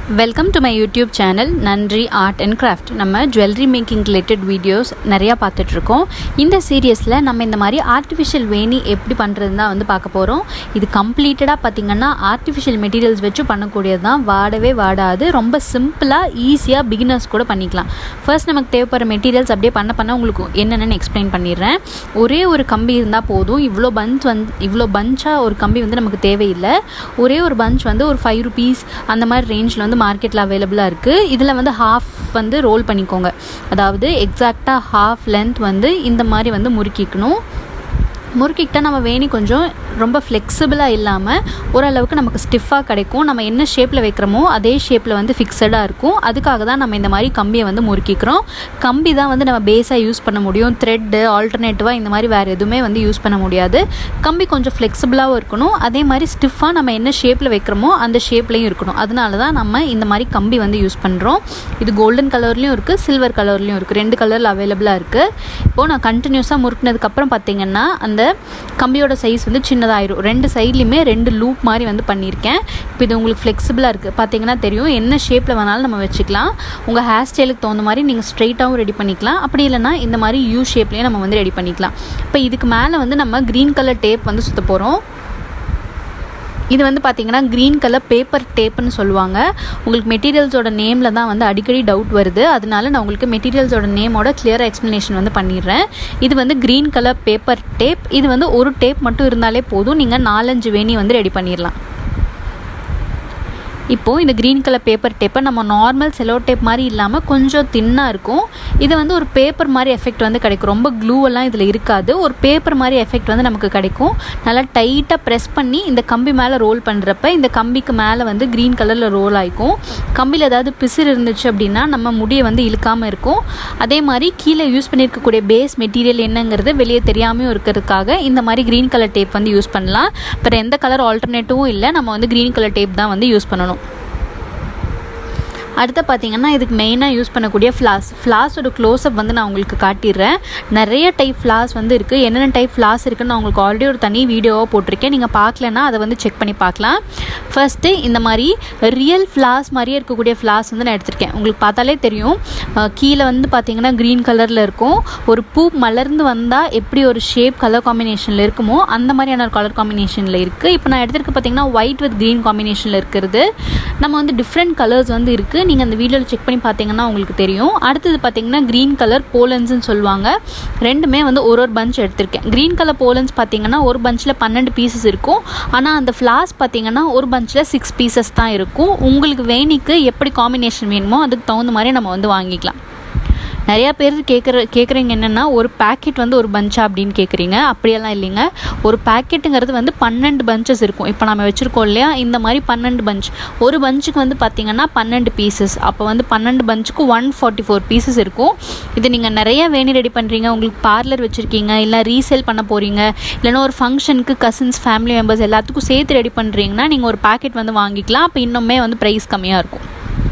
welcome to my YouTube channel நன்றி art and craft நம்ம jewellery making related videos நிறையா பார்த்துட்ருக்கோம் இந்த சீரியஸில் நம்ம இந்த மாதிரி ஆர்டிஃபிஷியல் வேணி எப்படி பண்ணுறது தான் வந்து பார்க்க போகிறோம் இது கம்ப்ளீட்டடாக பார்த்திங்கன்னா ஆர்டிஃபிஷியல் மெட்டீரியல்ஸ் வச்சு பண்ணக்கூடியது தான் வாடவே வாடாது ரொம்ப சிம்பிளாக ஈஸியாக பிகினர்ஸ் கூட பண்ணிக்கலாம் ஃபர்ஸ்ட் நமக்கு தேவைப்படுற மெட்டீரியல்ஸ் அப்படியே பண்ண பண்ண உங்களுக்கு என்னென்னு எக்ஸ்பிளைன் பண்ணிடுறேன் ஒரே ஒரு கம்பி இருந்தால் போதும் இவ்வளோ பஞ்ச் வந்து இவ்வளோ பஞ்சாக ஒரு கம்பி வந்து நமக்கு தேவையில்லை ஒரே ஒரு பஞ்ச் வந்து ஒரு ஃபைவ் ருபீஸ் அந்த மாதிரி ரேஞ்சில் வந்து மார்க்கெட்டில் அவைலபிளாக இருக்குது இதில் வந்து ஹாஃப் வந்து ரோல் பண்ணிக்கோங்க அதாவது எக்ஸாக்டாக ஹாஃப் லென்த் வந்து இந்த மாதிரி வந்து முறுக்கிக்கணும் முறுக்கிக்கிட்டால் நம்ம வேணி கொஞ்சம் ரொம்ப ஃப்ளெக்சிபிளாக இல்லாமல் ஓரளவுக்கு நமக்கு ஸ்டிஃபாக கிடைக்கும் நம்ம என்ன ஷேப்பில் வைக்கிறோமோ அதே ஷேப்பில் வந்து ஃபிக்ஸடாக இருக்கும் அதுக்காக தான் நம்ம இந்த மாதிரி கம்பியை வந்து முறுக்கிக்கிறோம் கம்பி தான் வந்து நம்ம பேஸாக யூஸ் பண்ண முடியும் த்ரெட்டு ஆல்டர்னேட்டிவாக இந்த மாதிரி வேறு எதுவுமே வந்து யூஸ் பண்ண முடியாது கம்பி கொஞ்சம் ஃப்ளெக்சிபிளாகவும் இருக்கணும் அதே மாதிரி ஸ்டிஃபாக நம்ம என்ன ஷேப்பில் வைக்கிறோமோ அந்த ஷேப்லேயும் இருக்கணும் அதனால தான் நம்ம இந்த மாதிரி கம்பி வந்து யூஸ் பண்ணுறோம் இது கோல்டன் கலர்லேயும் இருக்குது சில்வர் கலர்லேயும் இருக்குது ரெண்டு கலரில் அவைலபிளாக இருக்குது இப்போது நான் கண்டினியூஸாக முறுக்கினதுக்கப்புறம் பார்த்தீங்கன்னா அந்த கம்பியோட சைஸ் வந்து சின்னதாயிரும் ரெண்டு சைட்லேயுமே ரெண்டு லூப் மாதிரி வந்து பண்ணியிருக்கேன் இப்போ இது உங்களுக்கு ஃப்ளெக்சிபிளாக இருக்குது பார்த்தீங்கன்னா தெரியும் என்ன ஷேப்பில் வேணாலும் நம்ம வச்சுக்கலாம் உங்கள் ஹேர் ஸ்டைலுக்கு தகுந்த மாதிரி நீங்கள் ஸ்ட்ரைட்டாகவும் ரெடி பண்ணிக்கலாம் அப்படி இல்லைனா இந்த மாதிரி யூ ஷேப்லேயும் நம்ம வந்து ரெடி பண்ணிக்கலாம் இப்போ இதுக்கு மேலே வந்து நம்ம க்ரீன் கலர் டேப் வந்து சுற்ற போகிறோம் இது வந்து பார்த்திங்கன்னா க்ரீன் கலர் பேப்பர் டேப்புன்னு சொல்லுவாங்க உங்களுக்கு மெட்டீரியல்ஸோட நேமில் தான் வந்து அடிக்கடி டவுட் வருது அதனால நான் உங்களுக்கு மெட்டீரியல்ஸோட நேமோட கிளியராக எக்ஸ்ப்ளனேஷன் வந்து பண்ணிடுறேன் இது வந்து க்ரீன் கலர் பேப்பர் டேப் இது வந்து ஒரு டேப் மட்டும் இருந்தாலே போதும் நீங்கள் நாலஞ்சு வேணி வந்து ரெடி பண்ணிடலாம் இப்போது இந்த க்ரீன் கலர் பேப்பர் டேப்பை நம்ம நார்மல் செலோ டேப் மாதிரி இல்லாமல் கொஞ்சம் தின்னாக இருக்கும் இது வந்து ஒரு பேப்பர் மாதிரி எஃபெக்ட் வந்து கிடைக்கும் ரொம்ப க்ளூவெல்லாம் இதில் இருக்காது ஒரு பேப்பர் மாதிரி எஃபெக்ட் வந்து நமக்கு கிடைக்கும் நல்லா டைட்டாக ப்ரெஸ் பண்ணி இந்த கம்பி மேலே ரோல் பண்ணுறப்ப இந்த கம்பிக்கு மேலே வந்து க்ரீன் கலரில் ரோல் ஆகிக்கும் கம்பியில் ஏதாவது பிசிறு இருந்துச்சு அப்படின்னா நம்ம முடியை வந்து இழுக்காமல் இருக்கும் அதே மாதிரி கீழே யூஸ் பண்ணியிருக்கக்கூடிய பேஸ் மெட்டீரியல் என்னங்கிறது வெளியே தெரியாமையும் இருக்கிறதுக்காக இந்த மாதிரி க்ரீன் கலர் டேப் வந்து யூஸ் பண்ணலாம் அப்புறம் எந்த கலர் ஆல்டர்னேட்டிவும் இல்லை நம்ம வந்து க்ரீன் கலர் டேப் தான் வந்து யூஸ் பண்ணணும் அடுத்து பார்த்தீங்கன்னா இதுக்கு மெயினாக யூஸ் பண்ணக்கூடிய ஃப்ளாஸ் ஃப்ளாஸோட க்ளோஸ்அப் வந்து நான் உங்களுக்கு காட்டிடுறேன் நிறைய டைப் ஃப்ளாஸ் வந்து இருக்குது என்னென்ன டைப் ஃப்ளாஸ் இருக்குன்னு நான் உங்களுக்கு ஆல்ரெடி ஒரு தனி வீடியோவாக போட்டிருக்கேன் நீங்கள் பார்க்கலன்னா அதை வந்து செக் பண்ணி பார்க்கலாம் ஃபஸ்ட்டு இந்த மாதிரி ரியல் ஃப்ளாஸ் மாதிரியே இருக்கக்கூடிய ஃப்ளாஸ் வந்து நான் எடுத்திருக்கேன் உங்களுக்கு பார்த்தாலே தெரியும் கீழே வந்து பார்த்தீங்கன்னா க்ரீன் கலரில் இருக்கும் ஒரு பூ மலர்ந்து வந்தால் எப்படி ஒரு ஷேப் கலர் காம்பினேஷனில் இருக்குமோ அந்த மாதிரியான ஒரு கலர் காம்பினேஷனில் இருக்குது இப்போ நான் எடுத்திருக்க பார்த்தீங்கன்னா ஒயிட் வித் க்ரீன் காம்பினேஷனில் இருக்கிறது நம்ம வந்து டிஃப்ரெண்ட் கலர்ஸ் வந்து இருக்குது நீங்கள் அந்த வீடியோவில் செக் பண்ணி பார்த்தீங்கன்னா உங்களுக்கு தெரியும் அடுத்தது பார்த்தீங்கன்னா க்ரீன் கலர் போலன்ஸ்னு சொல்லுவாங்க ரெண்டுமே வந்து ஒரு ஒரு பஞ்ச் எடுத்திருக்கேன் க்ரீன் கலர் போலன்ஸ் பார்த்தீங்கன்னா ஒரு பஞ்சில் பன்னெண்டு பீசஸ் இருக்கும் ஆனால் அந்த ஃப்ளாஸ் பார்த்தீங்கன்னா ஒரு பஞ்சில் சிக்ஸ் பீசஸ் தான் இருக்கும் உங்களுக்கு வேணிக்கு எப்படி காம்பினேஷன் வேணுமோ அதுக்கு தகுந்த மாதிரி நம்ம வந்து வாங்கிக்கலாம் நிறையா பேர் கேட்குற கேட்குறீங்க என்னென்னா ஒரு பேக்கெட் வந்து ஒரு பஞ்சா அப்படின்னு கேட்குறீங்க அப்படியெல்லாம் இல்லைங்க ஒரு பேக்கெட்டுங்கிறது வந்து பன்னெண்டு பஞ்சஸ் இருக்கும் இப்போ நம்ம வச்சுருக்கோம் இல்லையா இந்த மாதிரி பன்னெண்டு பஞ்ச் ஒரு பஞ்சுக்கு வந்து பார்த்திங்கன்னா பன்னெண்டு பீசஸ் அப்போ வந்து பன்னெண்டு பஞ்சுக்கு ஒன் ஃபார்ட்டி ஃபோர் பீசஸ் இருக்கும் இது நீங்கள் நிறைய வேணி ரெடி பண்ணுறீங்க உங்களுக்கு பார்லர் வச்சுருக்கீங்க இல்லை ரீசேல் பண்ண போகிறீங்க இல்லைன்னா ஒரு ஃபங்க்ஷனுக்கு கசின்ஸ் ஃபேமிலி மெம்பர்ஸ் எல்லாத்துக்கும் சேர்த்து ரெடி பண்ணுறீங்கன்னா நீங்கள் ஒரு பேக்கெட் வந்து வாங்கிக்கலாம் அப்போ இன்னுமே வந்து ப்ரைஸ் கம்மியாக இருக்கும்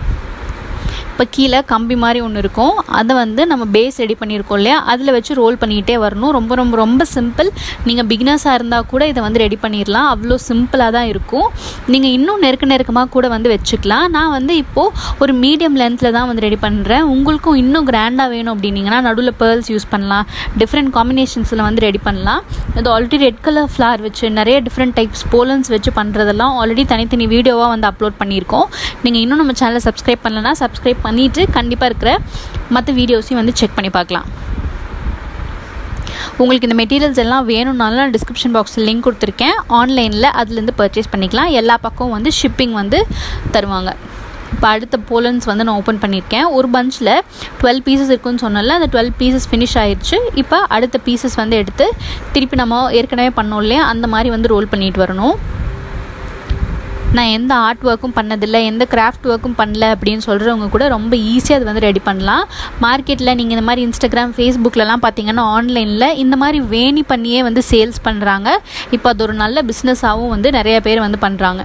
இப்போ கீழே கம்பி மாதிரி ஒன்று இருக்கும் அதை வந்து நம்ம பேஸ் ரெடி பண்ணியிருக்கோம் இல்லையா அதில் வச்சு ரோல் பண்ணிக்கிட்டே வரணும் ரொம்ப ரொம்ப ரொம்ப சிம்பிள் நீங்கள் பிகினர்ஸாக இருந்தால் கூட இதை வந்து ரெடி பண்ணிடலாம் அவ்வளோ சிம்பிளாக தான் இருக்கும் நீங்கள் இன்னும் நெருக்க நெருக்கமாக கூட வந்து வச்சுக்கலாம் நான் வந்து இப்போது ஒரு மீடியம் லென்த்தில் தான் வந்து ரெடி பண்ணுறேன் உங்களுக்கும் இன்னும் கிராண்டாக வேணும் அப்படின்னீங்கன்னா நடுவில் பேர்ல்ஸ் யூஸ் பண்ணலாம் டிஃப்ரெண்ட் காம்பினேஷன்ஸில் வந்து ரெடி பண்ணலாம் இது ஆல்ரெடி ரெட் கலர் ஃப்ளார் வச்சு நிறைய டிஃப்ரெண்ட் டைப்ஸ் போலன்ஸ் வச்சு பண்ணுறதெல்லாம் ஆல்ரெடி தனித்தனி வீடியோவாக வந்து அப்லோட் பண்ணியிருக்கோம் நீங்கள் இன்னும் நம்ம சேனலை சப்ஸ்கிரைப் பண்ணலன்னா சப்ஸ்கிரைப் பண்ணிவிட்டு கண்டிப்பாக இருக்கிற மற்ற வீடியோஸையும் வந்து செக் பண்ணி பார்க்கலாம் உங்களுக்கு இந்த மெட்டீரியல்ஸ் எல்லாம் வேணும்னாலும் நான் டிஸ்கிரிப்ஷன் பாக்ஸில் லிங்க் கொடுத்துருக்கேன் ஆன்லைனில் அதுலேருந்து பர்ச்சேஸ் பண்ணிக்கலாம் எல்லா பக்கமும் வந்து ஷிப்பிங் வந்து தருவாங்க இப்போ அடுத்த போலன்ஸ் வந்து நான் ஓப்பன் பண்ணியிருக்கேன் ஒரு பஞ்சில் டுவெல் பீசஸ் இருக்குன்னு சொன்னால அந்த டுவெல் பீசஸ் ஃபினிஷ் ஆயிடுச்சு இப்போ அடுத்த பீசஸ் வந்து எடுத்து திருப்பி நம்ம ஏற்கனவே பண்ணோம் இல்லையா அந்த மாதிரி வந்து ரோல் பண்ணிட்டு வரணும் நான் எந்த ஆர்ட் ஒர்க்கும் பண்ணதில்லை எந்த கிராஃப்ட் ஒர்க்கும் பண்ணல அப்படின்னு சொல்கிறவங்க கூட ரொம்ப ஈஸியாக அது வந்து ரெடி பண்ணலாம் மார்க்கெட்டில் நீங்கள் இந்த மாதிரி இன்ஸ்டாகிராம் ஃபேஸ்புக்கிலலாம் பார்த்தீங்கன்னா ஆன்லைனில் இந்த மாதிரி வேணி பண்ணியே வந்து சேல்ஸ் பண்ணுறாங்க இப்போ அது ஒரு நல்ல பிஸ்னஸாகவும் வந்து நிறைய பேர் வந்து பண்ணுறாங்க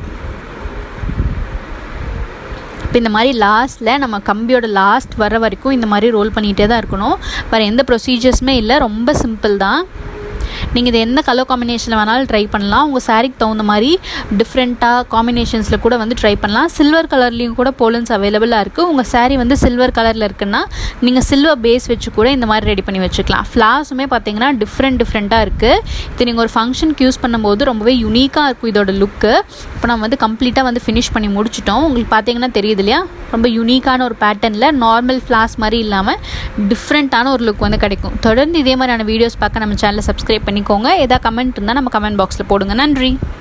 இப்போ இந்த மாதிரி லாஸ்ட்டில் நம்ம கம்பியோட லாஸ்ட் வர வரைக்கும் இந்த மாதிரி ரோல் பண்ணிகிட்டே தான் இருக்கணும் வேறு எந்த ப்ரொசீஜர்ஸுமே இல்லை ரொம்ப சிம்பிள் தான் நீங்கள் இது எந்த கலர் காம்பினேஷனில் வேணாலும் ட்ரை பண்ணலாம் உங்கள் சாரீக்கு தகுந்த மாதிரி டிஃப்ரெண்ட்டாக காம்பினேஷன்ஸில் கூட வந்து ட்ரை பண்ணலாம் சில்வர் கலர்லேயும் கூட போலன்ஸ் அவைலபிளாக இருக்குது உங்கள் saree வந்து சில்வர் கலரில் இருக்குன்னா நீங்கள் சில்வர் பேஸ் வச்சு கூட இந்த மாதிரி ரெடி பண்ணி வச்சுக்கலாம் ஃப்ளாஸுமே பார்த்தீங்கன்னா டிஃப்ரெண்ட் டிஃப்ரெண்ட்டாக இருக்குது இது நீங்கள் ஒரு ஃபங்க்ஷனுக்கு யூஸ் பண்ணும்போது ரொம்பவே யூனிக்காக இருக்கும் இதோட லுக்கு இப்போ நம்ம வந்து கம்ப்ளீட்டாக வந்து ஃபினிஷ் பண்ணி முடிச்சிட்டோம் உங்களுக்கு பார்த்தீங்கன்னா தெரியுது இல்லையா ரொம்ப யூனிக்கான ஒரு பேட்டர்னில் நார்மல் ஃப்ளாஸ் மாதிரி இல்லாமல் டிஃப்ரெண்ட்டான ஒரு லுக் வந்து கிடைக்கும் தொடர்ந்து இதே மாதிரியான வீடியோஸ் பார்க்க நம்ம சேனலை சப்ஸ்கிரைப் பண்ணிக்கோங்க ஏதாவது கமெண்ட் இருந்தால் நம்ம கமெண்ட் பாக்ஸில் போடுங்க நன்றி